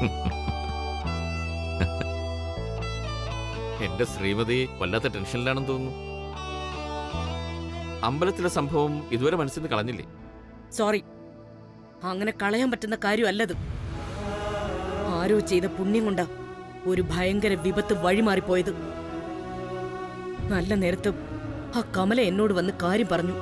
എന്റെ ശ്രീമതി വല്ലാത്ത ടെൻഷനിലാണെന്ന് തോന്നുന്നു അമ്പലത്തിലെ സംഭവം ഇതുവരെ മനസ്സിൽ നിന്ന് കളഞ്ഞില്ലേ സോറി അങ്ങനെ കളയാൻ പറ്റുന്ന കാര്യമല്ലത് ആരോ ചെയ്ത പുണ്യം കൊണ്ടാ ഒരു ഭയങ്കര വിപത്ത് വഴിമാറിപ്പോയത് നല്ല നേരത്ത് ആ കമല എന്നോട് വന്ന് കാര്യം പറഞ്ഞു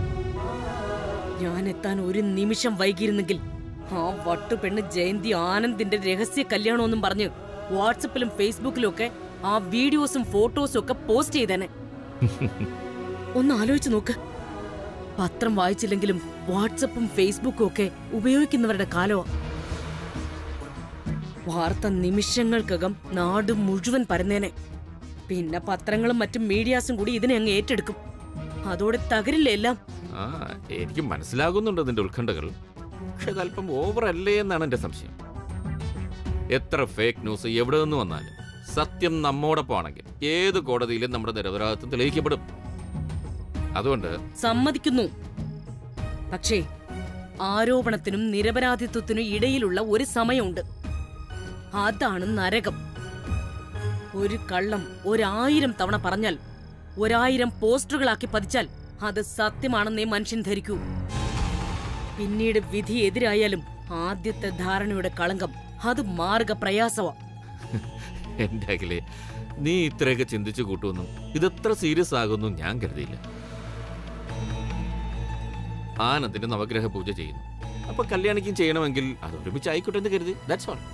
ഞാൻ എത്താൻ ഒരു നിമിഷം വൈകിയിരുന്നെങ്കിൽ ആ വട്ടുപെണ്ണ് ജയന്തി ആനന്ദിന്റെ രഹസ്യ കല്യാണമെന്നും പറഞ്ഞ് വാട്സപ്പിലും ഫേസ്ബുക്കിലും ഒക്കെ ആ വീഡിയോസും ഫോട്ടോസും ഒക്കെ പോസ്റ്റ് ചെയ്തേനെ ഒന്ന് ആലോചിച്ച് നോക്ക് പത്രം വായിച്ചില്ലെങ്കിലും വാട്സപ്പും ഫേസ്ബുക്കും ഒക്കെ ഉപയോഗിക്കുന്നവരുടെ കാലമാ വാർത്ത നിമിഷങ്ങൾക്കകം നാട് മുഴുവൻ പരന്നേനെ പിന്നെ പത്രങ്ങളും മറ്റും മീഡിയാസും കൂടി ഇതിനെ അങ്ങ് ഏറ്റെടുക്കും അതോടെ തകരില്ലേ എല്ലാം ആ എനിക്ക് മനസ്സിലാകുന്നുണ്ട് നിന്റെ ഉത്കണ്ഠകൾ പക്ഷെ അതല്പം ഓവർ അല്ലേ എന്നാണ് എന്റെ സംശയം എത്ര ഫേക്ക് ന്യൂസ് എവിടെ നിന്ന് വന്നാലും സത്യം നമ്മോടൊപ്പം ആണെങ്കിൽ ഏത് കോടതിയിലും നമ്മുടെ നിരപരാധിത്വം തെളിയിക്കപ്പെടും അതുകൊണ്ട് സമ്മതിക്കുന്നു പക്ഷേ ആരോപണത്തിനും നിരപരാധിത്വത്തിനും ഇടയിലുള്ള ഒരു സമയമുണ്ട് അതാണ് നരകം ഒരു കള്ളം ഒരായിരം തവണ പറഞ്ഞാൽ ഒരായിരം പോസ്റ്ററുകളാക്കി പതിച്ചാൽ അത് സത്യമാണെന്നേ മനുഷ്യൻ ധരിക്കൂ പിന്നീട് വിധി എതിരായാലും ആദ്യത്തെ ധാരണയുടെ കളങ്കം അത് മാർഗ പ്രയാസമാ എന്റെ അഖിലെ നീ ഇത്രയൊക്കെ ചിന്തിച്ചു കൂട്ടുമെന്നും ഇതെത്ര സീരിയസ് ആകുന്നു ഞാൻ കരുതിയില്ല ആനന്ദിന്റെ നവഗ്രഹ പൂജ ചെയ്യുന്നു അപ്പൊ കല്യാണിക്കും ചെയ്യണമെങ്കിൽ അത് ഒരുമിച്ച് ആയിക്കോട്ടെ എന്ന് കരുതി ദാറ്റ്സ് ഓൾ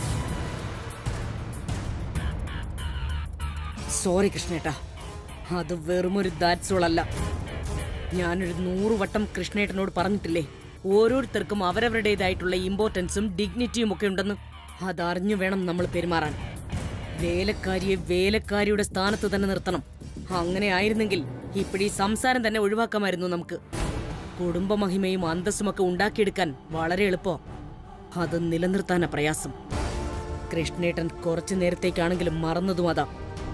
സോറി കൃഷ്ണേട്ടാ അത് വെറുമൊരു ദാറ്റ്സോൾ അല്ല ഞാനൊരു നൂറ് വട്ടം കൃഷ്ണേട്ടനോട് പറഞ്ഞിട്ടില്ലേ ഓരോരുത്തർക്കും അവരവരുടേതായിട്ടുള്ള ഇമ്പോർട്ടൻസും ഡിഗ്നിറ്റിയും ഒക്കെ ഉണ്ടെന്ന് അതറിഞ്ഞു വേണം നമ്മൾ പെരുമാറാൻ വേലക്കാരിയെ വേലക്കാരിയുടെ സ്ഥാനത്ത് തന്നെ നിർത്തണം അങ്ങനെ ആയിരുന്നെങ്കിൽ ഇപ്പിടി സംസാരം തന്നെ ഒഴിവാക്കാമായിരുന്നു നമുക്ക് കുടുംബമഹിമയും അന്തസ്സുമൊക്കെ ഉണ്ടാക്കിയെടുക്കാൻ വളരെ എളുപ്പം അത് നിലനിർത്താനാ പ്രയാസം കൃഷ്ണേട്ടൻ കുറച്ചു നേരത്തേക്കാണെങ്കിലും മറന്നതും അതാ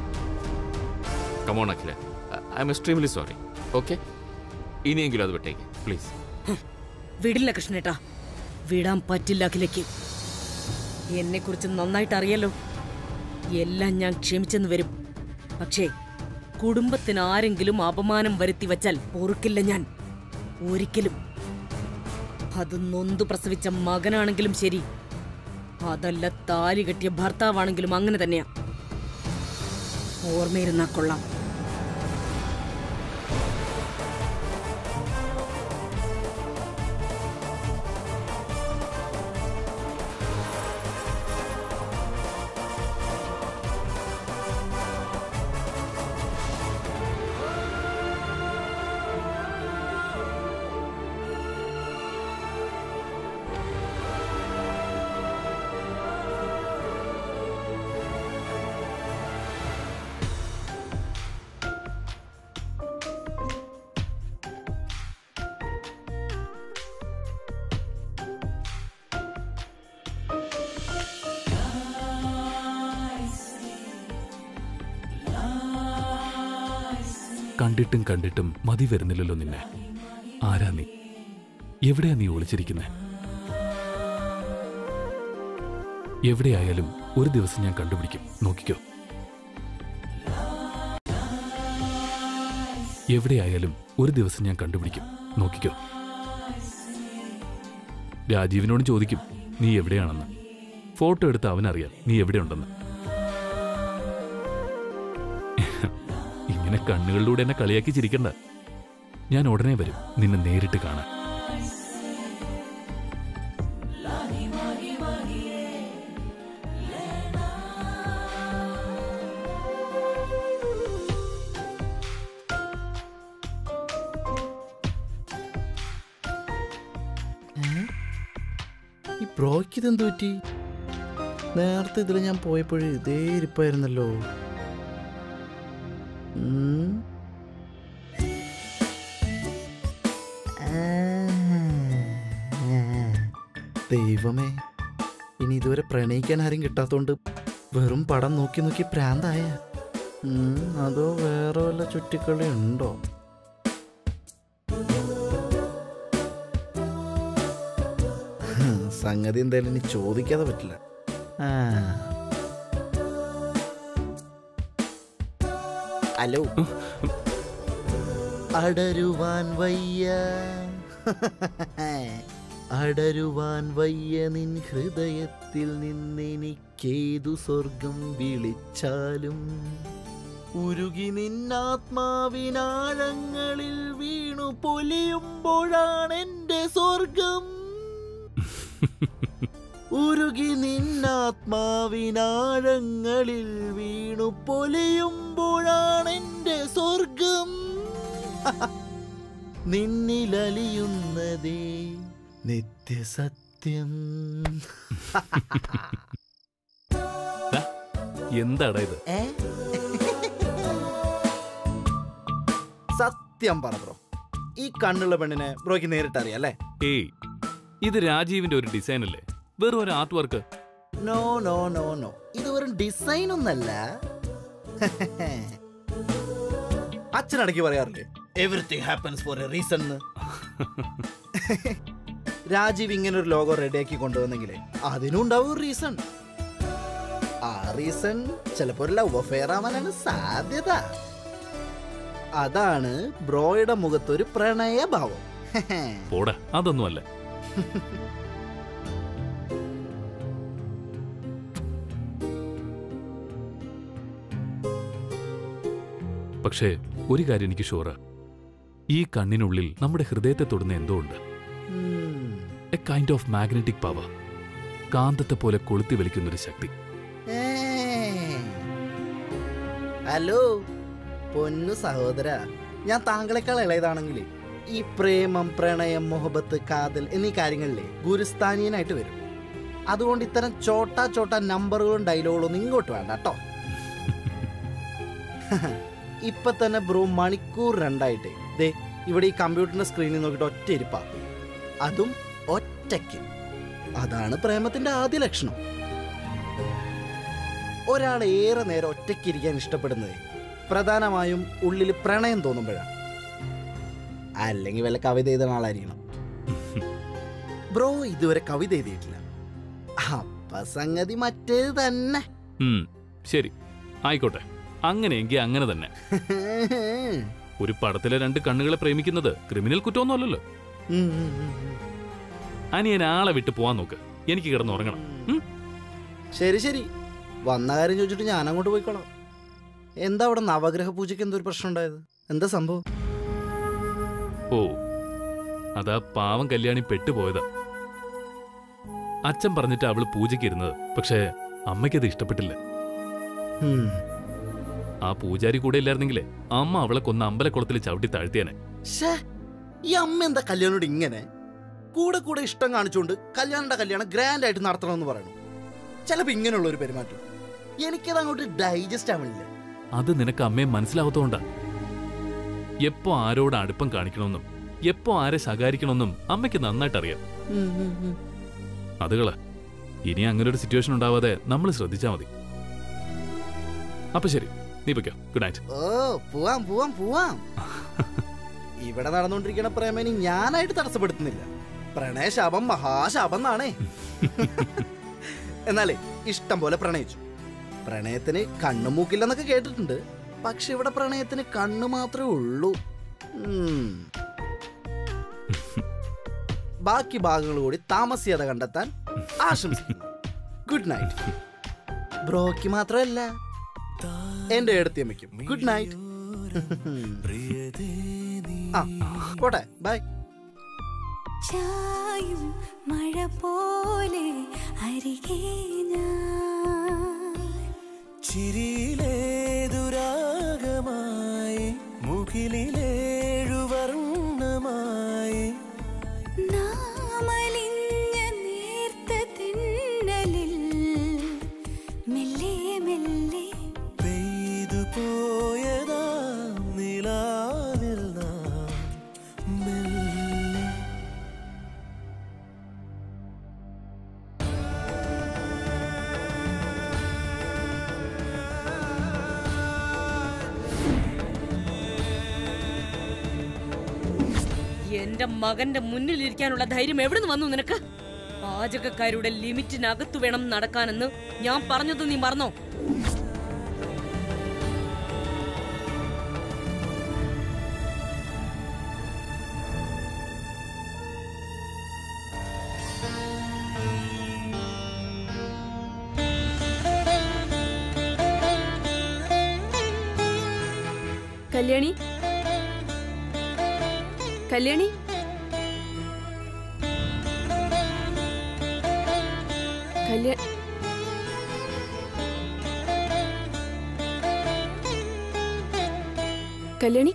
come on Akhila I am extremely sorry okay ഇനിയെങ്കിലും അത് വിട്ടേക്ക് പ്ലീസ് വിടില്ല കൃഷ്ണേട്ടാ വിടാൻ പറ്റില്ല അഖിലയ്ക്ക് എന്നെക്കുറിച്ച് നന്നായിട്ട് അറിയാലോ എല്ലാം ഞാൻ ക്ഷമിച്ചെന്ന് വരും പക്ഷേ കുടുംബത്തിന് ആരെങ്കിലും അപമാനം വരുത്തി വച്ചാൽ പൊറുക്കില്ല ഞാൻ ഒരിക്കലും അത് നൊന്തു പ്രസവിച്ച മകനാണെങ്കിലും ശരി അതല്ല താലി കെട്ടിയ ഭർത്താവാണെങ്കിലും അങ്ങനെ തന്നെയാ ഓർമ്മയിരുന്നാ കൊള്ളാം കണ്ടിട്ടും കണ്ടിട്ടും മതി വരുന്നില്ലല്ലോ നിന്നെ ആരാ നീ എവിടെയാ നീ ഒളിച്ചിരിക്കുന്നെ എവിടെയായാലും ഒരു ദിവസം ഞാൻ കണ്ടുപിടിക്കും നോക്കിക്കോ എവിടെയായാലും ഒരു ദിവസം ഞാൻ കണ്ടുപിടിക്കും നോക്കിക്കോ രാജീവിനോട് ചോദിക്കും നീ എവിടെയാണെന്ന് ഫോട്ടോ എടുത്ത് അവനറിയാം നീ എവിടെയുണ്ടെന്ന് ഇങ്ങനെ കണ്ണുകളിലൂടെ എന്നെ കളിയാക്കി ചിരിക്കണ്ട ഞാൻ ഉടനെ വരും നിന്നെ നേരിട്ട് കാണാൻ ഈ ബ്രോയ്ക്ക് ഇതെന്ത് പറ്റി നേരത്തെ ഇതിൽ ഞാൻ പോയപ്പോഴും ഇതേ ഇരിപ്പായിരുന്നല്ലോ ഉം. ദൈവമേ ഇനി ഇതുവരെ പ്രണയിക്കാൻ ആരും കിട്ടാത്തോണ്ട് വെറും പടം നോക്കി നോക്കി പ്രാന്തായ ഉം, അതോ വേറെ വല്ല ചുറ്റിക്കളി ഉണ്ടോ ഹും, സംഗതി എന്തായാലും ഇനി ചോദിക്കാതെ പറ്റില്ല ആ. ഹലോ അടരുവാൻ വയ്യ അടരുവാൻ വയ്യ നിൻ ഹൃദയത്തിൽ നിന്നെനിക്കേതു സ്വർഗം വിളിച്ചാലും ഉരുകി നിന്നാത്മാവിനാഴങ്ങളിൽ വീണു പൊലിയുമ്പോഴാണ് എൻ്റെ സ്വർഗം ഉരുകി നിന്നാത്മാവിനാഴങ്ങളിൽ വീണു പൊലിയുമ്പോഴാണ് എൻ്റെ സ്വർഗം നിന്നിലലിയുന്നതേ നിത്യസത്യം എന്താടാ ഇത് ഏ? സത്യം പറ ബ്രോ ഈ കണ്ണുള്ള പെണ്ണിനെ ബ്രോയ്ക്ക് നേരിട്ട് അറിയാം അല്ലേ ഏയ് ഇത് രാജീവിന്റെ ഒരു ഡിസൈൻ അല്ലേ വെറും ഒരു art work no no no no ഇത് വെറും ഡിസൈൻ ഒന്നല്ല അച്ഛനടക്കി പറയാറില്ലേ everything happens for a reason Rajeev ഇങ്ങനെ ഒരു ലോഗോ റെഡിയാക്കി കൊണ്ടുവന്നെങ്കിലേ അതിനും ഉണ്ടാവും ഒരു റീസൺ ആ റീസൺ ചിലപ്പോ ഒരു ലവ് അഫെയർ ആവാനാണ് സാധ്യത അതാണ് ബ്രോയുടെ മുഖത്തൊരു പ്രണയഭാവം പോടാ അതൊന്നുമല്ല പക്ഷേ ഒരു കാര്യം എനിക്ക് ഷുവറാ ഈ കണ്ണിനുള്ളിൽ നമ്മുടെ ഹൃദയത്തെ തൊടുന്ന എന്തോ ഉണ്ട് ഉം. A kind of magnetic power കാന്തത്തെ പോലെ കൊളുത്തി വലിക്കുന്നൊരു ശക്തി ഏ. ഹലോ പൊന്നു സഹോദര ഞാൻ താങ്കളെക്കാൾ ഇളയതാണെങ്കിൽ ഈ പ്രേമം പ്രണയം മുഹബത്ത് കാതൽ എന്നീ കാര്യങ്ങളിലെ ഗുരുസ്ഥാനീയനായിട്ട് വരും അതുകൊണ്ട് ഇത്തരം ചോട്ടാ ചോട്ടാ നമ്പറുകളും ഡയലോഗുകളും ഇങ്ങോട്ട് വേണ്ട കേട്ടോ ഇപ്പൊ തന്നെ ബ്രോ മണിക്കൂർ രണ്ടായിട്ട് ദേ ഇവിടെ ഈ കമ്പ്യൂട്ടറിന്റെ സ്ക്രീനിൽ നോക്കിയിട്ട് ഒറ്റ ഇരിപ്പാ അതും ഒറ്റയ്ക്ക് അതാണ് പ്രേമത്തിന്റെ ആദ്യ ലക്ഷണം ഒരാൾ ഏറെ നേരം ഒറ്റയ്ക്ക് ഇരിക്കാൻ ഇഷ്ടപ്പെടുന്നത് പ്രധാനമായും ഉള്ളിൽ പ്രണയം തോന്നുമ്പോഴാണ് അല്ലെങ്കിൽ വല്ല കവിത എഴുതുന്ന ആളായിരിക്കണം ബ്രോ ഇതുവരെ കവിത എഴുതിയിട്ടില്ല അപ്പ സംഗതി മറ്റേത് തന്നെ ഉം, ശരി ആയിക്കോട്ടെ അങ്ങനെയെങ്കിൽ അങ്ങനെ തന്നെ ഒരു പടത്തിലെ രണ്ട് കണ്ണുകളെ പ്രേമിക്കുന്നത് ക്രിമിനൽ കുറ്റമൊന്നുമല്ലല്ലോ ഉം, ഉം, ഉം, ഉം. അനിയൻ ആളെ വിട്ട് പോവാൻ നോക്ക് എനിക്ക് കിടന്നുറങ്ങണം ഉം? ശരി ശരി വന്ന കാര്യം ചോദിച്ചിട്ട് ഞാൻ അങ്ങോട്ട് പോയിക്കോളാം എന്താ അവിടെ നവഗ്രഹ പൂജയ്ക്ക് എന്തൊരു പ്രശ്നം ഉണ്ടായത് എന്താ സംഭവം ഓ അതാ പാവം കല്യാണി പെട്ടുപോയതാ അച്ഛൻ പറഞ്ഞിട്ട് അവള് പൂജയ്ക്ക് ഇരുന്നത് പക്ഷേ അമ്മയ്ക്കത് ഇഷ്ടപ്പെട്ടില്ല ഉം. ആ പൂജാരി കൂടെ ഇല്ലായിരുന്നെങ്കിലേ അമ്മ അവളെ കൊന്ന അമ്പലക്കുളത്തിൽ ചവിട്ടി താഴ്ത്തിയാനെ ശ്ശേ, ഈ അമ്മ എന്താ കല്യാണോട് ഇങ്ങനെ കൂടെ കൂടെ ഇഷ്ടം കാണിച്ചുകൊണ്ട് കല്യാണയുടെ കല്യാണം ഗ്രാൻഡ് ആയിട്ട് നടത്തണമെന്ന് പറയണു ചിലപ്പോ ഇങ്ങനെയുള്ള ഒരു പെരുമാറ്റം എനിക്കത് അങ്ങോട്ട് ഡൈജസ്റ്റ് ആവണില്ല അത് നിനക്ക് അമ്മയെ മനസ്സിലാവത്തോണ്ടാ എപ്പോ ആരോട് അടുപ്പം കാണിക്കണമെന്നും എപ്പോ ആരെ ശകാരിക്കണമെന്നും അമ്മയ്ക്ക് നന്നായിട്ട് അറിയാം അതുകള് ഇനി അങ്ങനെ ഒരു സിറ്റുവേഷൻ ഉണ്ടാവാതെ നമ്മൾ ശ്രദ്ധിച്ചാ മതി അപ്പൊ ശരി നീ പൊയ്ക്കോ ഗുഡ് നൈറ്റ് ഓ പോവാം പോവാം പോവാം ഇവിടെ നടന്നുകൊണ്ടിരിക്കുന്ന പ്രേമനി ഞാനായിട്ട് തടസ്സപ്പെടുത്തുന്നില്ല പ്രണയശാപം മഹാശാപം എന്നാണേ എന്നാലേ ഇഷ്ടം പോലെ പ്രണയിച്ചു പ്രണയത്തിന് കണ്ണു മൂക്കില്ലെന്നൊക്കെ കേട്ടിട്ടുണ്ട് പക്ഷെ ഇവിടെ പ്രണയത്തിന് കണ്ണു മാത്രമേ ഉള്ളൂ ഉം. ബാക്കി ഭാഗങ്ങൾ കൂടി താമസിയാതെ കണ്ടെത്താൻ ആശംസിക്കുന്നു ഗുഡ് നൈറ്റ് ബ്രോക്ക് മാത്രമല്ല എന്റെ എടുത്തിയമ്മയ്ക്കും ഗുഡ് നൈറ്റ് ആ പോട്ടെ ബൈ ചായും മഴ പോലെ അരികെ ഞാൻ ചിരിയിലെ ദുരാഗമായി മുകിലിലേഴു വർണ്ണമായി നാമലിഞ്ഞ നേർത്ത തിന്നലിൽ മെല്ലെ മെല്ലെ പെയ്തു പോയതാ നിലാവിൽ നാം മെല്ലെ എന്റെ മകന്റെ മുന്നിലിരിക്കാനുള്ള ധൈര്യം എവിടുന്ന് വന്നു നിനക്ക് പാചകക്കാരുടെ ലിമിറ്റിനകത്തു വേണം നടക്കാനെന്ന് ഞാൻ പറഞ്ഞത് നീ മറന്നോ കല്യാണി കല്യാണി കല്യാ കല്യാണി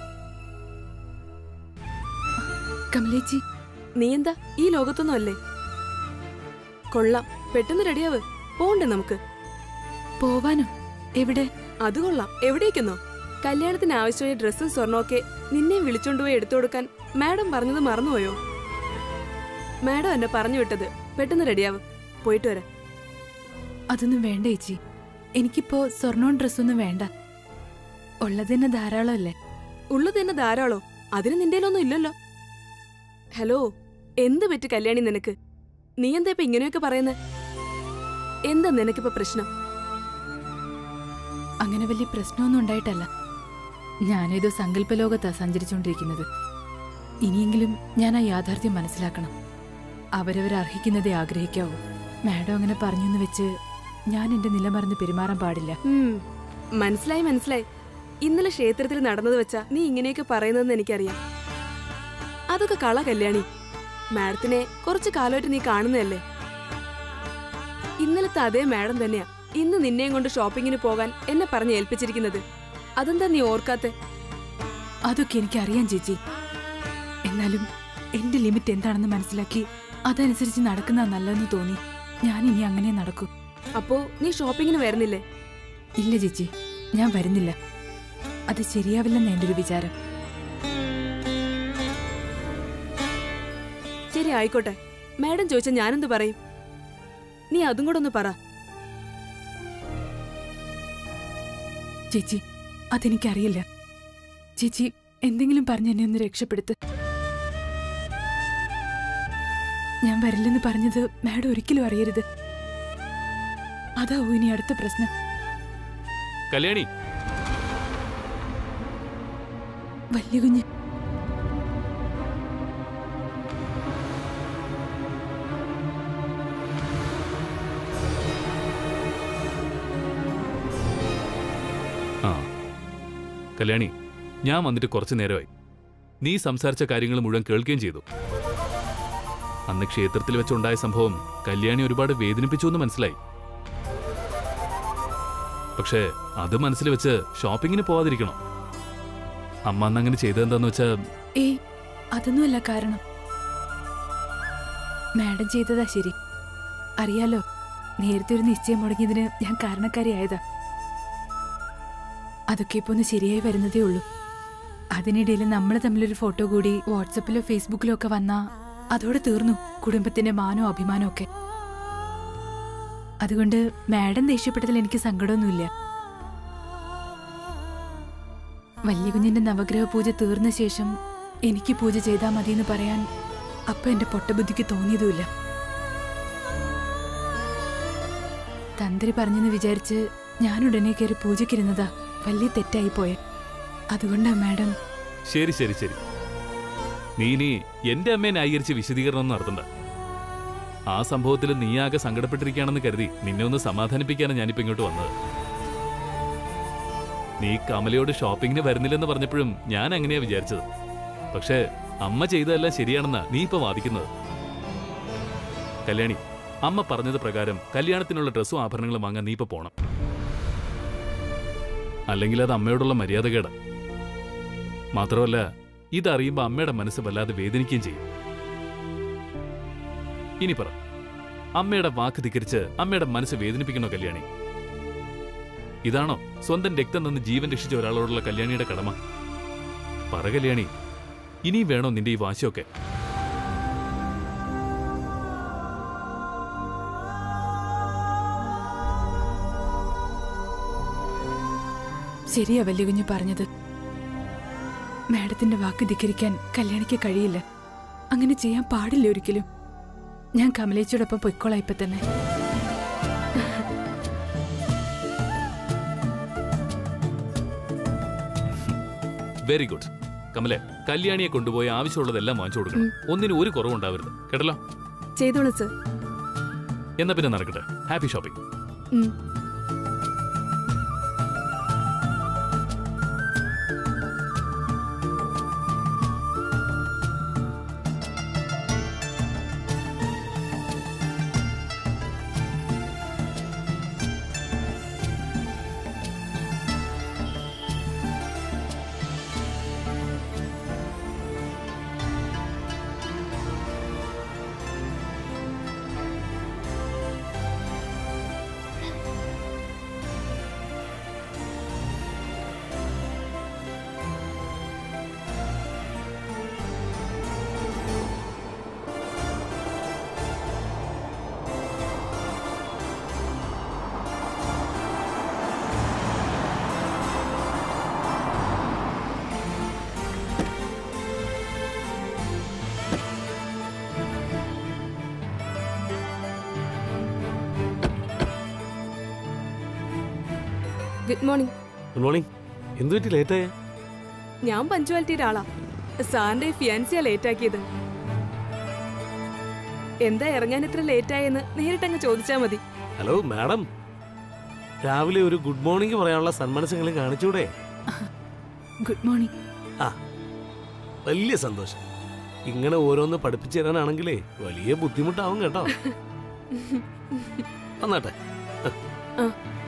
കമലേച്ചി നീ എന്താ ഈ ലോകത്തൊന്നും അല്ലേ കൊള്ളാം പെട്ടെന്ന് റെഡിയാവ് പോണ്ടേ നമുക്ക് പോവാനോ എവിടെ അത് കൊള്ളാം എവിടേക്കെന്നോ കല്യാണത്തിന് ആവശ്യമായ ഡ്രസ്സും സ്വർണ്ണമൊക്കെ നിന്നെ വിളിച്ചോണ്ടുപോയി എടുത്തു കൊടുക്കാൻ മാഡം പറഞ്ഞത് മറന്നുപോയോ മാഡം എന്നെ പറഞ്ഞു വിട്ടത് പെട്ടെന്ന് റെഡിയാവ് പോയിട്ട് വരാം അതൊന്നും വേണ്ട ചേച്ചി എനിക്കിപ്പോ സ്വർണവും ഡ്രസ്സൊന്നും വേണ്ട ഉള്ളത് തന്നെ ധാരാളമല്ലേ ഉള്ളത് തന്നെ ധാരാളോ അതിന് നിന്റെയിലൊന്നും ഇല്ലല്ലോ ഹലോ എന്ത് പറ്റി കല്യാണി നിനക്ക് നീ എന്താ ഇപ്പൊ ഇങ്ങനെയൊക്കെ പറയുന്നത് എന്താ നിനക്കിപ്പോ പ്രശ്നം അങ്ങനെ വലിയ പ്രശ്നമൊന്നും ഉണ്ടായിട്ടല്ല ഞാനേതോ സങ്കല്പലോകത്താ സഞ്ചരിച്ചുകൊണ്ടിരിക്കുന്നത് ഇനിയെങ്കിലും ഞാൻ ആ യാഥാർത്ഥ്യം മനസ്സിലാക്കണം അവരവർ അർഹിക്കുന്നതേ ആഗ്രഹിക്കാവൂ മാഡം അങ്ങനെ പറഞ്ഞെന്ന് വെച്ച് ഞാൻ എന്റെ നിലമറന്ന് പെരുമാറാൻ പാടില്ല ഉം, മനസ്സിലായി മനസ്സിലായി ഇന്നലെ ക്ഷേത്രത്തിൽ നടന്നത് വെച്ചാ നീ ഇങ്ങനെയൊക്കെ പറയുന്നതെന്ന് എനിക്കറിയാം അതൊക്കെ കള കല്യാണി മാഡത്തിനെ കുറച്ചു കാലമായിട്ട് നീ കാണുന്നതല്ലേ ഇന്നലത്തെ അതേ മാഡം തന്നെയാ ഇന്ന് നിന്നെയും കൊണ്ട് ഷോപ്പിങ്ങിന് പോകാൻ എന്നെ പറഞ്ഞ് ഏൽപ്പിച്ചിരിക്കുന്നത് അതെന്താ നീ ഓർക്കാത്തെ അതൊക്കെ എനിക്കറിയാം ചേച്ചി എന്നാലും എന്റെ ലിമിറ്റ് എന്താണെന്ന് മനസ്സിലാക്കി അതനുസരിച്ച് നടക്കുന്ന നല്ലതെന്ന് തോന്നി ഞാൻ ഇനി അങ്ങനെ നടക്കൂ അപ്പോ നീ ഷോപ്പിങ്ങിന് വരുന്നില്ലേ ഇല്ല ചേച്ചി ഞാൻ വരുന്നില്ല അത് ശരിയാവില്ലെന്ന് എൻ്റെ ഒരു വിചാരം ശരി ആയിക്കോട്ടെ മാഡം ചോദിച്ചാ ഞാനെന്ത് പറയും നീ അതും കൂടെ ഒന്ന് പറ ചേച്ചി അതെനിക്കറിയില്ല ചേച്ചി എന്തെങ്കിലും പറഞ്ഞ് എന്നെ ഒന്ന് രക്ഷപ്പെടുത്ത് ഞാൻ വരില്ലെന്ന് പറഞ്ഞത് മാഡം ഒരിക്കലും അറിയരുത് അതാവൂ ഇനി അടുത്ത പ്രശ്നം കല്യാണി വലിയ കുഞ്ഞ് ആ കല്യാണി ഞാൻ വന്നിട്ട് കുറച്ചു നേരമായി നീ സംസാരിച്ച കാര്യങ്ങൾ മുഴുവൻ കേൾക്കുകയും ചെയ്തു അന്ന് ക്ഷേത്രത്തിൽ വെച്ചുണ്ടായ സംഭവം കല്യാണി ഒരുപാട് വേദനിപ്പിച്ചു എന്ന് മനസ്സിലായി പക്ഷേ അത് മനസ്സിൽ വെച്ച് ഷോപ്പിങ്ങിന് പോവാതിരിക്കണം അമ്മ അന്ന് അങ്ങനെ ചെയ്തതെന്താന്ന് വെച്ചാ ഏയ് അതൊന്നുമല്ല കാരണം മാഡം ചെയ്തതാ ശരി അറിയാലോ നേരത്തെ ഒരു നിശ്ചയം മുടങ്ങിയതിന് ഞാൻ കാരണക്കാരിയായതാ അതൊക്കെ ഇപ്പൊ ഒന്ന് ശരിയായി വരുന്നതേ ഉള്ളൂ അതിനിടയിൽ നമ്മൾ തമ്മിലൊരു ഫോട്ടോ കൂടി വാട്സപ്പിലോ ഫേസ്ബുക്കിലോ ഒക്കെ വന്നാ അതോടെ തീർന്നു കുടുംബത്തിന്റെ മാനോ അഭിമാനോ ഒക്കെ അതുകൊണ്ട് മാഡം ദേഷ്യപ്പെട്ടതിൽ എനിക്ക് സങ്കടമൊന്നുമില്ല വലിയ കുഞ്ഞിന്റെ നവഗ്രഹ പൂജ തീർന്ന ശേഷം എനിക്ക് പൂജ ചെയ്താൽ മതിയെന്ന് പറയാൻ അപ്പൊ എന്റെ പൊട്ടബുദ്ധിക്ക് തോന്നിയതുമില്ല തന്ത്രി പറഞ്ഞെന്ന് വിചാരിച്ച് ഞാൻ ഉടനെ കയറി പൂജയ്ക്കിരുന്നതാ വലിയ തെറ്റായി പോയെ അതുകൊണ്ടാ മാഡം ശരി ശരി ശരി നീ ഇനി എന്റെ അമ്മയെ ന്യായീകരിച്ച് വിശദീകരണം നടത്തണ്ട ആ സംഭവത്തിൽ നീയാകെ സങ്കടപ്പെട്ടിരിക്കുകയാണെന്ന് കരുതി നിന്നെ ഒന്ന് സമാധാനിപ്പിക്കാനാണ് ഞാനിപ്പോ ഇങ്ങോട്ട് വന്നത് നീ കമലയോട് ഷോപ്പിങ്ങിന് വരുന്നില്ലെന്ന് പറഞ്ഞപ്പോഴും ഞാൻ അങ്ങനെയാ വിചാരിച്ചത് പക്ഷേ അമ്മ ചെയ്തതെല്ലാം ശരിയാണെന്നാ നീ ഇപ്പൊ വാദിക്കുന്നത് കല്യാണി അമ്മ പറഞ്ഞത് പ്രകാരം കല്യാണത്തിനുള്ള ഡ്രസ്സും ആഭരണങ്ങളും വാങ്ങാൻ നീ ഇപ്പൊ പോണം അല്ലെങ്കിൽ അത് അമ്മയോടുള്ള മര്യാദകേടാ മാത്രമല്ല ഇതറിയുമ്പോ അമ്മയുടെ മനസ്സ് വല്ലാതെ വേദനിക്കുകയും ചെയ്യും ഇനി പറ അമ്മയുടെ വാക്ക് ധിക്കരിച്ച് അമ്മയുടെ മനസ്സ് വേദനിപ്പിക്കണോ കല്യാണി ഇതാണോ സ്വന്തം രക്തം നിന്ന് ജീവൻ രക്ഷിച്ച ഒരാളോടുള്ള കല്യാണിയുടെ കടമ പറ കല്യാണി ഇനിയും വേണോ നിന്റെ ഈ വാശിയൊക്കെ ശരിയാ വലിയ കുഞ്ഞ് പറഞ്ഞത് മാഡത്തിന്റെ വാക്ക് ധിക്കരിക്കാൻ കല്യാണിക്ക് കഴിയില്ല അങ്ങനെ ചെയ്യാൻ പാടില്ല ഒരിക്കലും ഞാൻ കമലേച്ചിയോടൊപ്പം പൊയ്ക്കോളാം ഇപ്പൊ തന്നെ വെരി ഗുഡ് കമലെ കല്യാണിയെ കൊണ്ടുപോയി ആവശ്യമുള്ളതെല്ലാം വാങ്ങിച്ചു കൊടുക്കണം ഒന്നിനും ഒരു കുറവുണ്ടാവരുത് കേട്ടല്ലോ ചെയ്തോളൂ സർ എന്നാ പിന്നെ നടക്കട്ടെ ഹാപ്പി ഷോപ്പിംഗ് ഉം. ഗുഡ് മോർണിംഗ് ഗുഡ് മോർണിംഗ് എന്ത് പറ്റി ലേറ്റായ ഞാൻ പഞ്ച്വാലിറ്റിയുടെ ആളാ സാറിന്റെ ഫിയാൻസിയാ ലേറ്റ് ആക്കിയത് എന്താ ഇറങ്ങാൻ ഇത്ര ലേറ്റ് ആയെന്ന് നേരിട്ടങ്ങ് ചോദിച്ചാ മതി ഹലോ മാഡം രാവിലെ ഒരു ഗുഡ് മോർണിംഗ് പറയാനുള്ള സന്മനസ്സെങ്കിലും കാണിച്ചൂടെ ഗുഡ് മോർണിംഗ് ആ വലിയ സന്തോഷം ഇങ്ങനെ ഓരോന്ന് പഠിപ്പിച്ചു തരാനാണെങ്കിലേ വലിയ ബുദ്ധിമുട്ടാവും കേട്ടോ വന്നാട്ടെ ആ.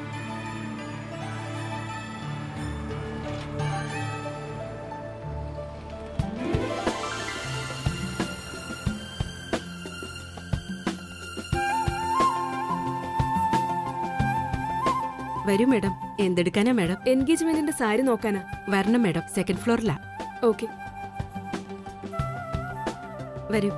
വരൂ മേഡം എന്തെടുക്കാനാ മേഡം എൻഗേജ്മെന്റിന്റെ സാരി നോക്കാനാ വരണം മേഡം സെക്കൻഡ് ഫ്ലോറിലാ ഓക്കെ വരൂ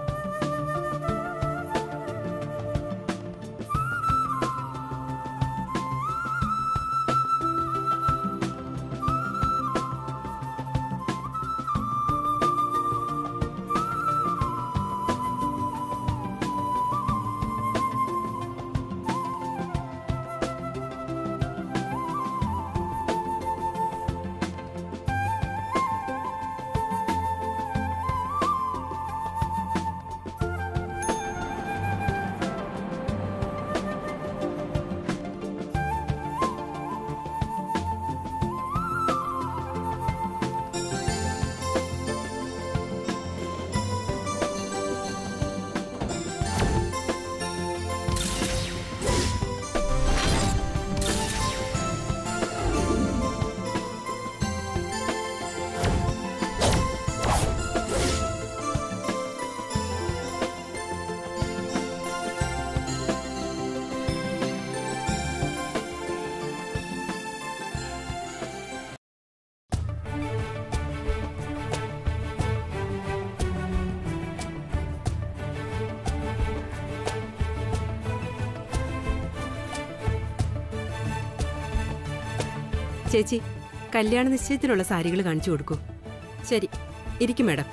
ചേച്ചി കല്യാണ നിശ്ചയത്തിനുള്ള സാരികൾ കാണിച്ചു കൊടുക്കൂ ശരി ഇരിക്കും മേഡം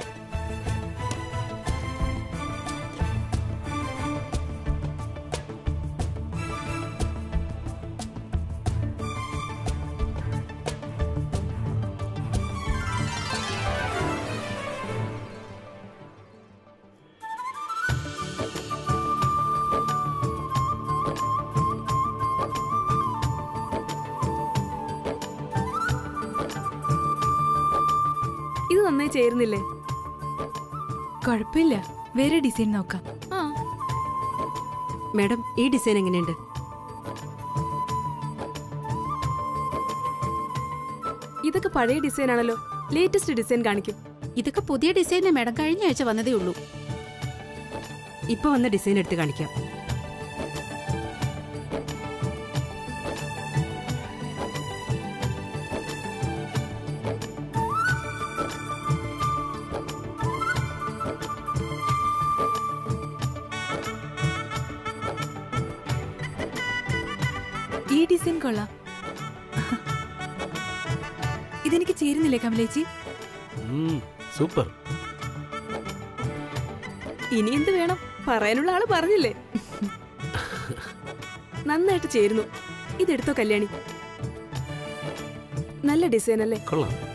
ഇത് നന്നായി ചേരുന്നില്ലേ കുഴപ്പമില്ല വേറെ ഡിസൈൻ നോക്കാം ആ മേഡം ഈ ഡിസൈൻ എങ്ങനെയുണ്ട് ഇതൊക്കെ പഴയ ഡിസൈൻ ആണല്ലോ ലേറ്റസ്റ്റ് ഡിസൈൻ കാണിക്കും ഇതൊക്കെ പുതിയ ഡിസൈനാ മാഡം കഴിഞ്ഞ ആഴ്ച വന്നതേ ഉള്ളൂ ഇപ്പൊ വന്ന ഡിസൈൻ എടുത്ത് കാണിക്കാം ഈ ഡിസൈൻ കൊള്ളാം ഇതെനിക്ക് ചേരുന്നില്ലേ കമലേച്ചി ഉം, സൂപ്പർ ഇനി എന്ത് വേണം പറയാനുള്ള ആള് പറഞ്ഞില്ലേ നന്നായിട്ട് ചേരുന്നു ഇതെടുത്തോ കല്യാണി നല്ല ഡിസൈൻ അല്ലേ കൊള്ളാം